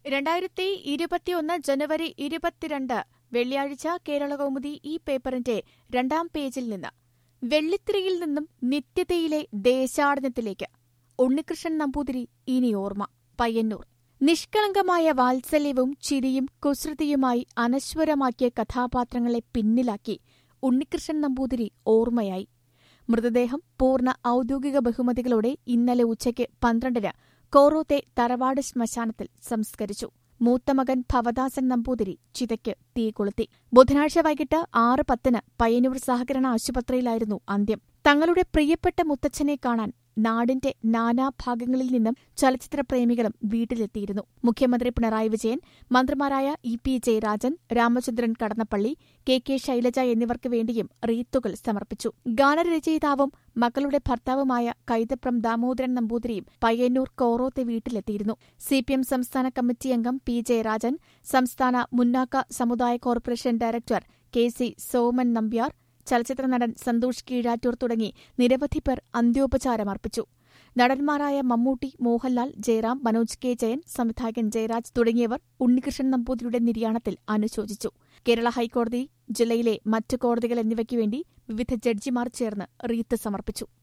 രണ്ടായിരത്തി ഇരുപത്തിയൊന്ന് ജനുവരി ഇരുപത്തിരണ്ട് വെള്ളിയാഴ്ച കേരളകൗമുദി ഈ പേപ്പറിന്റെ രണ്ടാം പേജിൽ നിന്ന് വെള്ളിത്തിരിയിൽ നിന്നും നിത്യതയിലെ ദേശാടനത്തിലേക്ക് ഉണ്ണികൃഷ്ണൻ നമ്പൂതിരി ഇനി ഓർമ്മ പയ്യന്നൂർ നിഷ്കളങ്കമായ വാത്സല്യവും ചിരിയും കുസൃതിയുമായി അനശ്വരമാക്കിയ കഥാപാത്രങ്ങളെ പിന്നിലാക്കി ഉണ്ണികൃഷ്ണൻ നമ്പൂതിരി ഓർമ്മയായി മൃതദേഹം പൂർണ്ണ ഔദ്യോഗിക ബഹുമതികളോടെ ഇന്നലെ ഉച്ചയ്ക്ക് പന്ത്രണ്ടിന് കോറോത്തെ തറവാട് ശ്മശാനത്തിൽ സംസ്കരിച്ചു മൂത്തമകൻ ഭവദാസൻ നമ്പൂതിരി ചിതയ്ക്ക് തീ കൊളുത്തി ബുധനാഴ്ച വൈകിട്ട് ആറ് പത്തിന് പയ്യന്നൂർ സഹകരണ ആശുപത്രിയിലായിരുന്നു അന്ത്യം തങ്ങളുടെ പ്രിയപ്പെട്ട മുത്തച്ഛനെ കാണാൻ നാടിന്റെ നാനാഭാഗങ്ങളിൽ നിന്നും ചലച്ചിത്ര പ്രേമികളും വീട്ടിലെത്തിയിരുന്നു മുഖ്യമന്ത്രി പിണറായി വിജയൻ മന്ത്രിമാരായ E P Jayarajan Ramachandran Kadannappally K K Shailaja എന്നിവർക്ക് വേണ്ടിയും റീത്തുകൾ സമർപ്പിച്ചു ഗാനരചയിതാവും മകളുടെ ഭർത്താവുമായ കൈതപ്രം ദാമോദരൻ നമ്പൂതിരിയും പയ്യന്നൂർ കോറോത്തെ വീട്ടിലെത്തിയിരുന്നു സിപിഎം സംസ്ഥാന കമ്മിറ്റി അംഗം പി ജയരാജൻ സംസ്ഥാന മുന്നാക്ക സമുദായ corporation director K C Soman Nambiar ചലച്ചിത്ര നടൻ സന്തോഷ് കീഴാറ്റൂർ തുടങ്ങി നിരവധി പേർ അന്ത്യോപചാരം അർപ്പിച്ചു നടന്മാരായ മമ്മൂട്ടി മോഹൻലാൽ ജയറാം മനോജ് കെ ജയൻ സംവിധായകൻ ജയരാജ് തുടങ്ങിയവർ ഉണ്ണികൃഷ്ണൻ നമ്പൂതിരിയുടെ നിര്യാണത്തിൽ അനുശോചിച്ചു കേരള ഹൈക്കോടതി ജില്ലയിലെ മറ്റു കോടതികൾ എന്നിവയ്ക്കുവേണ്ടി വിവിധ ജഡ്ജിമാർ ചേർന്ന് റീത്ത് സമർപ്പിച്ചു